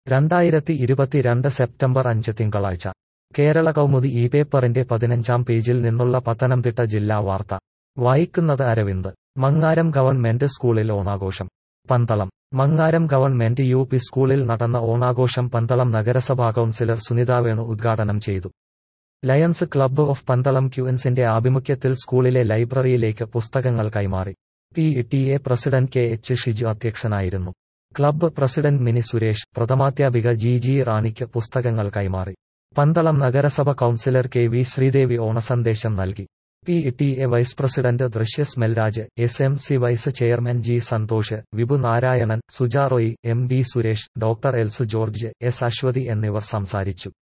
രണ്ടായിരത്തി ഇരുപത്തിരണ്ട് സെപ്റ്റംബർ അഞ്ച് തിങ്കളാഴ്ച കേരള കൗമുദി ഈ പേപ്പറിന്റെ പതിനഞ്ചാം പേജിൽ നിന്നുള്ള പത്തനംതിട്ട ജില്ലാ വാർത്ത വായിക്കുന്നത് അരവിന്ദ് മങ്ങാരം ഗവൺമെന്റ് സ്കൂളിൽ ഓണാഘോഷം Pandalam Mangaram government U P സ്കൂളിൽ നടന്ന ഓണാഘോഷം പന്തളം നഗരസഭാ കൗൺസിലർ സുനിത വേണു ഉദ്ഘാടനം ചെയ്തു ലയൺസ് ക്ലബ്ബ് ഓഫ് പന്തളം ക്യൂൻസിന്റെ ആഭിമുഖ്യത്തിൽ സ്കൂളിലെ ലൈബ്രറിയിലേക്ക് പുസ്തകങ്ങൾ കൈമാറി P T A president K H Shiju അധ്യക്ഷനായിരുന്നു ക്ലബ്ബ് പ്രസിഡന്റ് മിനി സുരേഷ് പ്രഥമാധ്യാപിക ജി ജി റാണിക്ക് പുസ്തകങ്ങൾ കൈമാറി പന്തളം നഗരസഭ കൗൺസിലർ കെ വി ശ്രീദേവി ഓണസന്ദേശം നൽകി P T A vice president Drishya Smelraj S M C vice chairman G Santhosh Vipu Narayanan Sujaroy M B Suresh doctor Els George S Aswathy എന്നിവർ സംസാരിച്ചു